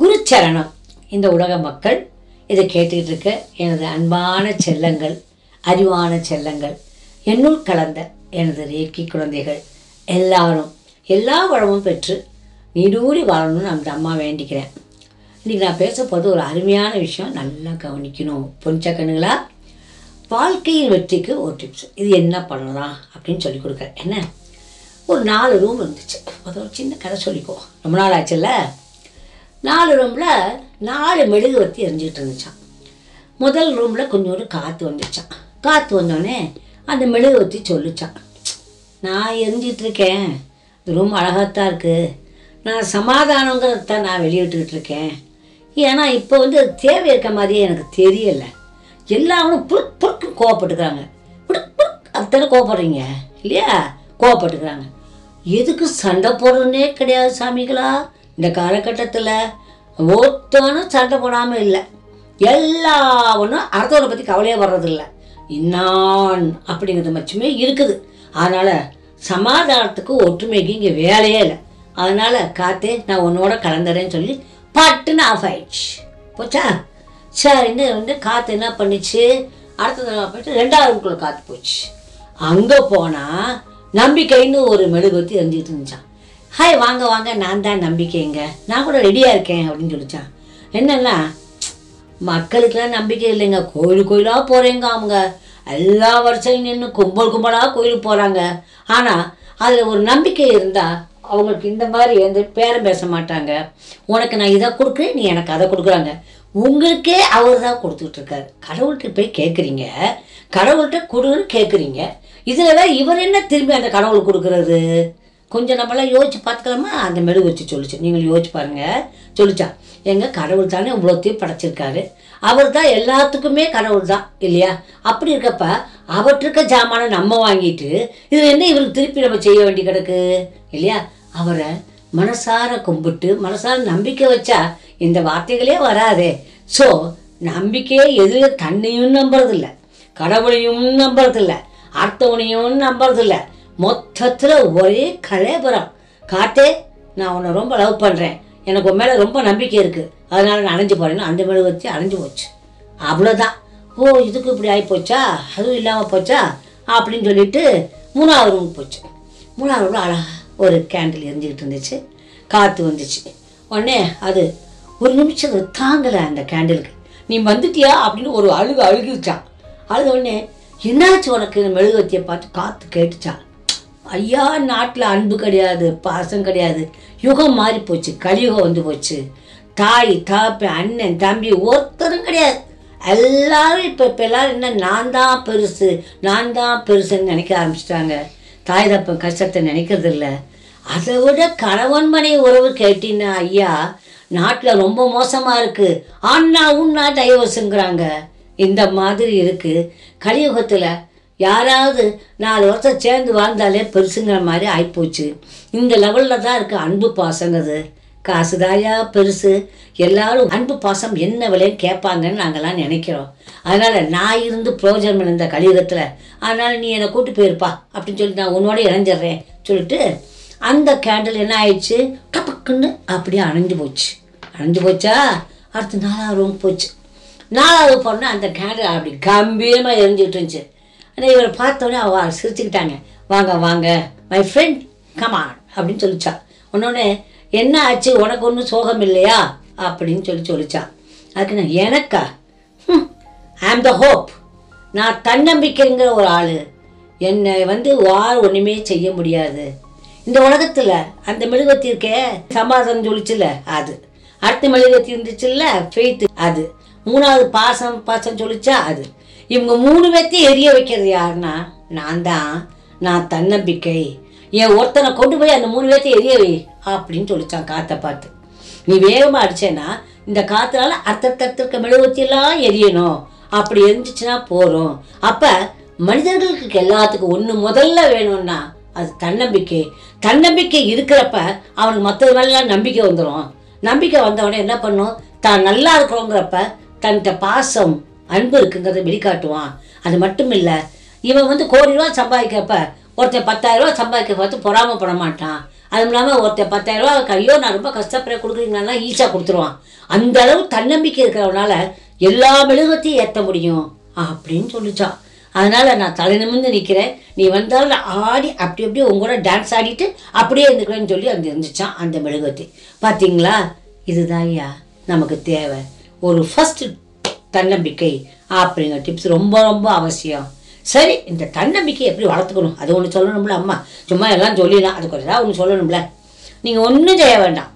குருச்சரணம் இந்த உலக மக்கள் இதை கேட்டுக்கிட்டு இருக்க எனது அன்பான செல்லங்கள் அறிவான செல்லங்கள் என்னுள் கலந்த எனது ரேக்கி குழந்தைகள் எல்லாரும் எல்லா வளமும் பெற்று நீடூடி வாழணும்னு அந்த அம்மா வேண்டிக்கிறேன் இன்றைக்கி நான் பேச போது ஒரு அருமையான விஷயம் நல்லா கவனிக்கணும் பொஞ்ச கண்ணுங்களா வாழ்க்கையின் வெற்றிக்கு ஒரு டிப்ஸ் இது என்ன பண்ணலாம் அப்படின்னு சொல்லி கொடுக்குறேன் என்ன ஒரு நாலு ரூம் இருந்துச்சு அது ஒரு சின்ன கதை சொல்லிக்கோ ரொம்ப நாள் ஆச்சுல்ல நாலு ரூமில் நாலு மெழுகுவர்த்தி எரிஞ்சிக்கிட்டு இருந்துச்சான் முதல் ரூமில் கொஞ்சோண்டு காற்று வந்துச்சான் காற்று வந்தோடனே அந்த மெழுகுவர்த்தி சொல்லிச்சான் நான் எரிஞ்சிட்டு இருக்கேன் இந்த ரூம் அழகாத்தான் இருக்குது நான் சமாதானங்கிறத நான் வெளியிட்டுக்கிட்டு இருக்கேன் ஏன்னா இப்போ வந்து அது தேவை இருக்க மாதிரியே எனக்கு தெரியலை எல்லாரும் புழுக் புழுக்கு கோவப்பட்டுக்கிறாங்க புடுக் புடுக் அதுதானே கோவப்படுறீங்க இல்லையா கோவப்பட்டுக்கிறாங்க எதுக்கு சண்டை போடுறதுனே கிடையாது சாமிகளா இந்த காலகட்டத்தில் ஒருத்தனும் சண்டை போடாமல் இல்லை எல்லாவனும் அடுத்தவரை பற்றி கவலையே வர்றதில்ல இன்னான் அப்படிங்கிறது மட்டுமே இருக்குது அதனால் சமாதானத்துக்கு ஒற்றுமைக்கு இங்கே வேலையே இல்லை அதனால் காத்தே நான் உன்னோட கலந்துறேன்னு சொல்லி பட்டுன்னு ஆஃப் ஆயிடுச்சு போச்சா சரின்னு வந்து காற்று என்ன பண்ணிச்சு அடுத்த தடவை போயிட்டு ரெண்டாவது ரூம்குள்ளே காற்று போச்சு அங்கே போனால் நம்பிக்கைன்னு ஒரு மெழுகுவத்தி எரிஞ்சிட்டு இருந்துச்சான் ஹாய் வாங்க வாங்க நான் தான் நம்பிக்கைங்க நான் கூட ரெடியாக இருக்கேன் அப்படின்னு சொல்லிச்சான் என்னன்னா மக்களுக்கெல்லாம் நம்பிக்கை இல்லைங்க கோயில் கோயிலாக போகிறேங்க அவங்க எல்லா வருஷம் நின்று கும்பல் கும்பலாக கோயிலுக்கு போகிறாங்க ஆனால் அதில் ஒரு நம்பிக்கை இருந்தால் அவங்களுக்கு இந்த மாதிரி எந்த பேரம் பேச மாட்டாங்க உனக்கு நான் இதை கொடுக்குறேன் நீ எனக்கு அதை கொடுக்குறாங்க உங்களுக்கே அவர் தான் கொடுத்துட்டு இருக்காரு கடவுள்கிட்ட போய் கேட்குறீங்க கடவுள்கிட்ட கொடுன்னு கேட்குறீங்க இதில் இவர் என்ன திரும்பி அந்த கடவுள் கொடுக்குறது கொஞ்சம் நம்மளாம் யோசிச்சு பார்த்துக்கலாமா அந்த மெழுகு வச்சு சொல்லிச்சு நீங்கள் யோசிச்சு பாருங்க சொல்லிச்சான் எங்க கடவுள் தானே இவ்வளோத்தையும் படைச்சிருக்காரு அவர் தான் எல்லாத்துக்குமே கடவுள் தான் இல்லையா அப்படி இருக்கப்ப அவற்றுக்க ஜாமானை நம்ம வாங்கிட்டு இது என்ன இவருக்கு திருப்பி நம்ம செய்ய வேண்டி கிடக்கு இல்லையா அவரை மனசார கும்பிட்டு மனசார நம்பிக்கை வச்சா இந்த வார்த்தைகளே வராதே ஸோ நம்பிக்கையே எதில் தன்னையும் நம்புறதில்ல கடவுளையும் நம்புறதில்ல அடுத்தவனையும் நம்புறதில்ல மொத்தத்தில் ஒரே கலேபரம் காத்தே நான் உன்னை ரொம்ப லவ் பண்ணுறேன் எனக்கு உன் மேலே ரொம்ப நம்பிக்கை இருக்குது அதனால் நான் அணைஞ்சு போகிறேன்னு அந்த மேலே வச்சு அணைஞ்சு போச்சு அவ்வளோதான் ஓ இதுக்கு இப்படி ஆகி போச்சா அதுவும் இல்லாமல் போச்சா அப்படின்னு சொல்லிட்டு மூணாவது ரூம் போச்சு மூணாவது ரூமில் அழகா ஒரு கேண்டில் எரிஞ்சுக்கிட்டு இருந்துச்சு காற்று வந்துச்சு உடனே அது ஒரு நிமிஷம் அது தாங்கலை அந்த கேண்டிலுக்கு நீ வந்துட்டியா அப்படின்னு ஒரு அழுகு அழுகிச்சான் அழுத உடனே என்னாச்சு உனக்கு இந்த மெழுகுவத்தியை பார்த்து காற்று கேட்டுச்சான் ஐயா நாட்டில் அன்பு கிடையாது பாசம் கிடையாது யுகம் மாறி போச்சு கலியுகம் வந்து போச்சு தாய் தாப்பி அண்ணன் தம்பி ஒருத்தரும் கிடையாது எல்லாரும் இப்போ இப்போ எல்லாரும் என்ன நான் தான் பெருசு நான் தான் பெருசுன்னு நினைக்க ஆரம்பிச்சிட்டாங்க தாய் தப்பன் கஷ்டத்தை நினைக்கிறது இல்லை அதை விட கணவன் மனை உறவு கேட்டின்னா ஐயா நாட்டில் ரொம்ப மோசமாக இருக்குது ஆனா உன்னா டைவர்ஸுங்கிறாங்க இந்த மாதிரி இருக்குது கலியுகத்தில் யாராவது நாலு வருஷம் சேர்ந்து வாழ்ந்தாலே பெருசுங்கிற மாதிரி ஆயிப்போச்சு இந்த லெவலில் தான் இருக்குது அன்பு பாசங்கிறது காசு தாயா பெருசு எல்லாரும் அன்பு பாசம் என்ன விலைன்னு கேட்பாங்கன்னு நாங்கள்லாம் நினைக்கிறோம் அதனால் நான் இருந்து பிரயோஜனம் இந்த கலியுகத்தில் அதனால் நீ என்னை கூட்டி போயிருப்பா அப்படின்னு சொல்லி நான் உன்னோட இணைஞ்சிட்றேன் சொல்லிட்டு அந்த கேண்டில் என்ன ஆயிடுச்சு டபக்குன்னு அப்படியே அணைஞ்சு போச்சு அணைஞ்சு போச்சா அடுத்து நாலாவது ரூம் போச்சு நாலாவது பொண்ணு அந்த கேண்டில் அப்படி கம்பீரமாக எரிஞ்சுட்டு இருந்துச்சு ஆனால் இவரை பார்த்தோன்னே அவ சிரிச்சுக்கிட்டாங்க வாங்க வாங்க மை ஃப்ரெண்ட் கமான் அப்படின்னு சொல்லிச்சா உன்னொன்னே என்ன ஆச்சு உனக்கு ஒன்றும் சோகம் இல்லையா அப்படின்னு சொல்லி சொல்லிச்சான் அதுக்கு நான் எனக்கா ஐ ஆம் த ஹோப் நான் தன்னம்பிக்கைங்கிற ஒரு ஆள் என்னை வந்து வார் ஒன்றுமே செய்ய முடியாது இந்த உலகத்தில் அந்த மெழுகுவத்தி இருக்கே சமாதானம் சொல்லிச்சுல அது அடுத்த மெழுகுவத்தி இருந்துச்சுல்ல ஃபெய்த்து அது மூணாவது பாசம் பாசம் சொல்லிச்சா அது இவங்க மூணு பேர்த்தையும் எரிய வைக்கிறது யாருன்னா நான் தான் நான் தன்னம்பிக்கை என் ஒருத்தனை கொண்டு போய் அந்த மூணு பேர்த்தையும் எரிய வை அப்படின்னு சொல்லிச்சான் காற்றை பார்த்து நீ வேகமாக அடிச்சேன்னா இந்த காற்றுனால அடுத்தடுத்த இருக்க மெழுகுவத்தியெல்லாம் எரியணும் அப்படி எரிஞ்சிச்சுன்னா போகிறோம் அப்போ மனிதர்களுக்கு எல்லாத்துக்கும் ஒன்று முதல்ல வேணும்னா அது தன்னம்பிக்கை தன்னம்பிக்கை இருக்கிறப்ப அவனுக்கு மற்றது மேலாம் நம்பிக்கை வந்துடும் நம்பிக்கை வந்தவொடனே என்ன பண்ணும் தான் நல்லா இருக்கிறோங்கிறப்ப தன்கிட்ட பாசம் அன்பு இருக்குங்கிறத வெளிக்காட்டுவான் அது மட்டும் இல்லை இவன் வந்து கோடி ரூபா சம்பாதிக்கிறப்ப ஒருத்தன் பத்தாயிரம் ரூபா சம்பாதிக்க பார்த்து பொறாமப்பட மாட்டான் அதுவும் இல்லாமல் ஒருத்தர் பத்தாயிரரூபா ஐயோ நான் ரொம்ப கஷ்டப்படுற கொடுக்குறீங்கன்னா ஈஸியாக கொடுத்துருவான் அந்த அளவு தன்னம்பிக்கை இருக்கிறவனால எல்லா மெழுகத்தையும் ஏற்ற முடியும் அப்படின்னு சொல்லிச்சான் அதனால் நான் தலை நிமிர்ந்து நிற்கிறேன் நீ வந்தாலும் நான் ஆடி அப்படி அப்படியே உங்களோட டான்ஸ் ஆடிட்டு அப்படியே இருந்துக்கிறேன்னு சொல்லி அங்கே இருந்துச்சான் அந்த மெழுகுவத்தி பார்த்தீங்களா இதுதான் ஐயா நமக்கு தேவை ஒரு ஃபஸ்ட்டு தன்னம்பிக்கை அப்படிங்கிற டிப்ஸ் ரொம்ப ரொம்ப அவசியம் சரி இந்த தன்னம்பிக்கை எப்படி வளர்த்துக்கணும் அது ஒன்று சொல்லணும்ல அம்மா சும்மா எல்லாம் சொல்லிடலாம் அதுக்கு ஒரு ஏதாவது ஒன்று சொல்லணும்ல நீங்கள் ஒன்றும் செய்ய வேண்டாம்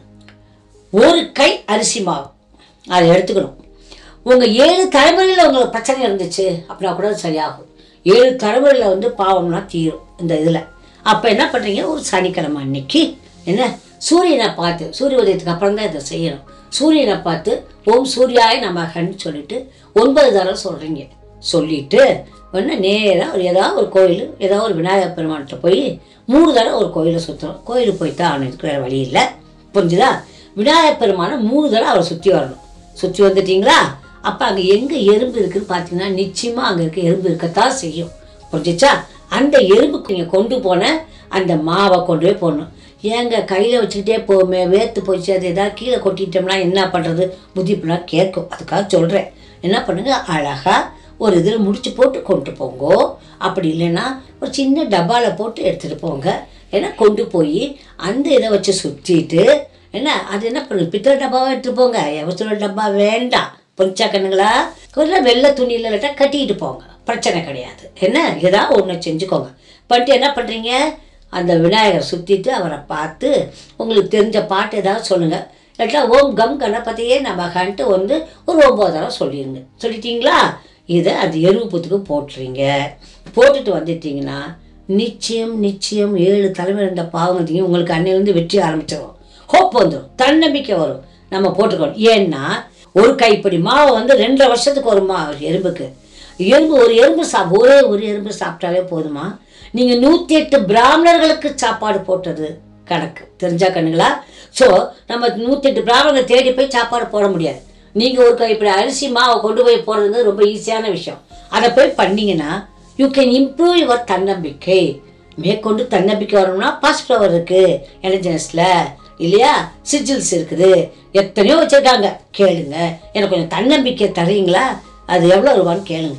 ஒரு கை அரிசி மாவு அதை எடுத்துக்கணும் உங்கள் ஏழு தலைமுறையில் உங்களுக்கு பிரச்சனை இருந்துச்சு அப்படின்னா கூட அது சரியாகும் ஏழு தலைமுறையில் வந்து பாவம்லாம் தீரும் இந்த இதில் அப்போ என்ன பண்ணுறீங்க ஒரு சனிக்கிழமை அன்னைக்கு என்ன சூரியனை பார்த்து சூரிய உதயத்துக்கு அப்புறம் தான் இதை செய்யணும் சூரியனை பார்த்து ஓம் சூர்யாய நமகன்னு சொல்லிட்டு ஒன்பது தடவை சொல்கிறீங்க சொல்லிட்டு ஒன்று நேராக ஒரு ஏதாவது ஒரு கோயில் ஏதாவது ஒரு விநாயகர் பெருமான்கிட்ட போய் மூணு தடவை ஒரு கோயிலை சுற்றணும் கோயிலுக்கு போய் தான் அவனுக்கு இருக்கிற வழி இல்லை புரிஞ்சுதா விநாயகர் பெருமானை மூணு தடவை அவரை சுற்றி வரணும் சுற்றி வந்துட்டீங்களா அப்போ அங்கே எங்கே எறும்பு இருக்குன்னு பார்த்தீங்கன்னா நிச்சயமாக அங்கே இருக்க எறும்பு இருக்கத்தான் செய்யும் புரிஞ்சிச்சா அந்த எறும்புக்கு நீங்கள் கொண்டு போன அந்த மாவை கொண்டு போய் போடணும் ஏங்க கையில் வச்சுக்கிட்டே போமே வேர்த்து போச்சு அது ஏதாவது கீழே கொட்டிட்டோம்னா என்ன பண்ணுறது புத்திப்புலாம் கேட்கும் அதுக்காக சொல்கிறேன் என்ன பண்ணுங்க அழகாக ஒரு இதில் முடிச்சு போட்டு கொண்டு போங்கோ அப்படி இல்லைன்னா ஒரு சின்ன டப்பாவில் போட்டு எடுத்துகிட்டு போங்க ஏன்னா கொண்டு போய் அந்த இதை வச்சு சுற்றிட்டு என்ன அது என்ன பண்ணு பித்தளை டப்பாவை எடுத்துட்டு போங்க எவசர டப்பா வேண்டாம் பொரிச்சா கண்ணுங்களா கொஞ்சம் வெள்ளை துணியில் இல்லாட்டா கட்டிக்கிட்டு போங்க பிரச்சனை கிடையாது என்ன ஏதாவது ஒன்று செஞ்சுக்கோங்க பண்ணிட்டு என்ன பண்ணுறீங்க அந்த விநாயகரை சுற்றிட்டு அவரை பார்த்து உங்களுக்கு தெரிஞ்ச பாட்டு ஏதாவது சொல்லுங்கள் இல்லாட்டா ஓம் கம் கணபதியே நமகான்ட்டு வந்து ஒரு ஒம்பது தடவை சொல்லிடுங்க சொல்லிட்டீங்களா இதை அந்த எருவு புத்துக்கு போட்டுறீங்க போட்டுட்டு வந்துட்டீங்கன்னா நிச்சயம் நிச்சயம் ஏழு தலைமை இருந்த பாவங்கத்தையும் உங்களுக்கு அன்னையிலேருந்து வெற்றி ஆரம்பிச்சிடும் ஹோப் வந்துடும் தன்னம்பிக்கை வரும் நம்ம போட்டுக்கணும் ஏன்னா ஒரு கைப்பிடி மாவை வந்து ரெண்டரை வருஷத்துக்கு ஒரு மா எறும்புக்கு எறும்பு ஒரு எறும்பு சாப் ஒரே ஒரு எறும்பு சாப்பிட்டாலே போதுமா நீங்கள் நூற்றி எட்டு பிராமணர்களுக்கு சாப்பாடு போட்டது கணக்கு தெரிஞ்சா கண்ணுங்களா ஸோ நம்ம நூற்றி எட்டு பிராமணர்கள் தேடி போய் சாப்பாடு போட முடியாது நீங்கள் ஒரு கைப்பிடி அரிசி மாவை கொண்டு போய் போடுறது ரொம்ப ஈஸியான விஷயம் அதை போய் பண்ணீங்கன்னா யூ கேன் இம்ப்ரூவ் யுவர் தன்னம்பிக்கை மேற்கொண்டு தன்னம்பிக்கை வரணும்னா பாஸ் ஃப்ளவர் இருக்குது எலிஜென்ஸில் இல்லையா சிஜில்ஸ் இருக்குது எத்தனையோ வச்சுருக்காங்க கேளுங்க எனக்கு கொஞ்சம் தன்னம்பிக்கை தரீங்களா அது எவ்வளோ ரூபான்னு கேளுங்க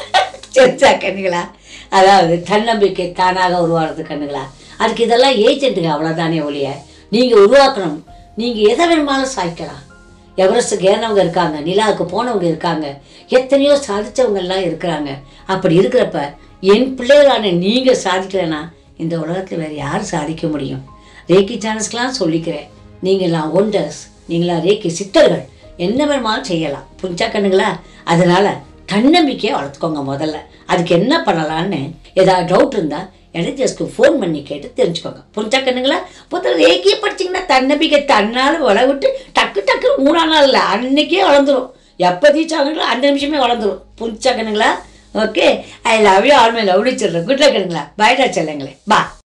சரிச்சா கண்ணுங்களா அதாவது தன்னம்பிக்கை தானாக உருவாகிறது கண்ணுங்களா அதுக்கு இதெல்லாம் ஏஜென்ட்டுங்க அவ்வளோதானே ஒழிய நீங்கள் உருவாக்கணும் நீங்கள் எதை வேணுமாலும் சாய்க்கலாம் எவரெஸ்ட்டுக்கு ஏறினவங்க இருக்காங்க நிலாவுக்கு போனவங்க இருக்காங்க எத்தனையோ சாதிச்சவங்கெல்லாம் இருக்கிறாங்க அப்படி இருக்கிறப்ப என் பிள்ளைகளான நீங்கள் சாதிக்கலைன்னா இந்த உலகத்தில் வேறு யார் சாதிக்க முடியும் ரேக்கி சேனல்ஸ்க்கெலாம் சொல்லிக்கிறேன் நீங்களாம் ஒண்டர்ஸ் நீங்களாம் ரேக்கி சித்தர்கள் என்ன வேணுமாலும் செய்யலாம் புரிஞ்சா கண்ணுங்களா அதனால தன்னம்பிக்கையை வளர்த்துக்கோங்க முதல்ல அதுக்கு என்ன பண்ணலான்னு ஏதாவது டவுட் இருந்தால் எனர்ஜிஸ்க்கு ஃபோன் பண்ணி கேட்டு தெரிஞ்சுக்கோங்க புரிஞ்சா கண்ணுங்களா முதல்ல ரேக்கியே படிச்சிங்கன்னா தன்னம்பிக்கை தன்னால் வளவிட்டு டக்கு டக்கு மூணா நாள் இல்லை அன்னைக்கே வளர்ந்துரும் எப்போ ரீச் ஆகுங்களோ அந்த நிமிஷமே வளர்ந்துரும் புரிஞ்சா கண்ணுங்களா okay I love you all my lovely children good luck கண்ணுங்களா பாய்டா செல்லுங்களே பா